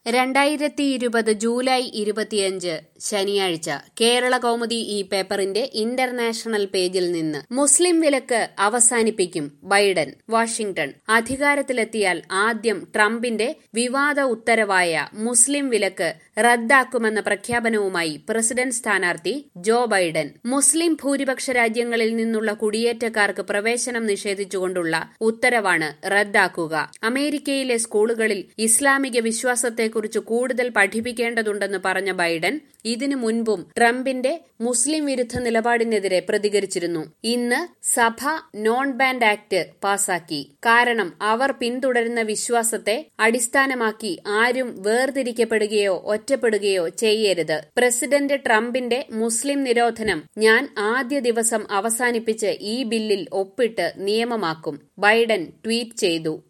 രണ്ടായിരത്തി ഇരുപത് ജൂലൈ ഇരുപത്തിയഞ്ച് ശനിയാഴ്ച കേരള കൗമുദി ഈ പേപ്പറിന്റെ ഇന്റർനാഷണൽ പേജിൽ നിന്ന് മുസ്ലിം വിലക്ക് അവസാനിപ്പിക്കും ബൈഡൻ വാഷിംഗ്ടൺ അധികാരത്തിലെത്തിയാൽ ആദ്യം ട്രംപിന്റെ വിവാദ ഉത്തരവായ മുസ്ലിം വിലക്ക് റദ്ദാക്കുമെന്ന പ്രഖ്യാപനവുമായി പ്രസിഡന്റ് സ്ഥാനാർത്ഥി ജോ ബൈഡൻ മുസ്ലിം ഭൂരിപക്ഷ രാജ്യങ്ങളിൽ നിന്നുള്ള കുടിയേറ്റക്കാർക്ക് പ്രവേശനം നിഷേധിച്ചുകൊണ്ടുള്ള ഉത്തരവാണ് റദ്ദാക്കുക അമേരിക്കയിലെ സ്കൂളുകളിൽ ഇസ്ലാമിക വിശ്വാസത്തെക്കുറിച്ച് കൂടുതൽ പഠിപ്പിക്കേണ്ടതുണ്ടെന്ന് പറഞ്ഞ ബൈഡൻ ഇതിനു മുൻപും ട്രംപിന്റെ മുസ്ലിം വിരുദ്ധ നിലപാടിനെതിരെ പ്രതികരിച്ചിരുന്നു ഇന്ന് സഭ നോൺ ബാൻഡ് ആക്ട് പാസാക്കി കാരണം അവർ പിന്തുടരുന്ന വിശ്വാസത്തെ അടിസ്ഥാനമാക്കി ആരും വേർതിരിക്കപ്പെടുകയോ ഒറ്റപ്പെടുകയോ ചെയ്യരുത് പ്രസിഡന്റ് ട്രംപിന്റെ മുസ്ലിം നിരോധനം ഞാൻ ആദ്യ ദിവസം അവസാനിപ്പിച്ച് ഈ ബില്ലിൽ ഒപ്പിട്ട് നിയമമാക്കും ബൈഡൻ ട്വീറ്റ് ചെയ്തു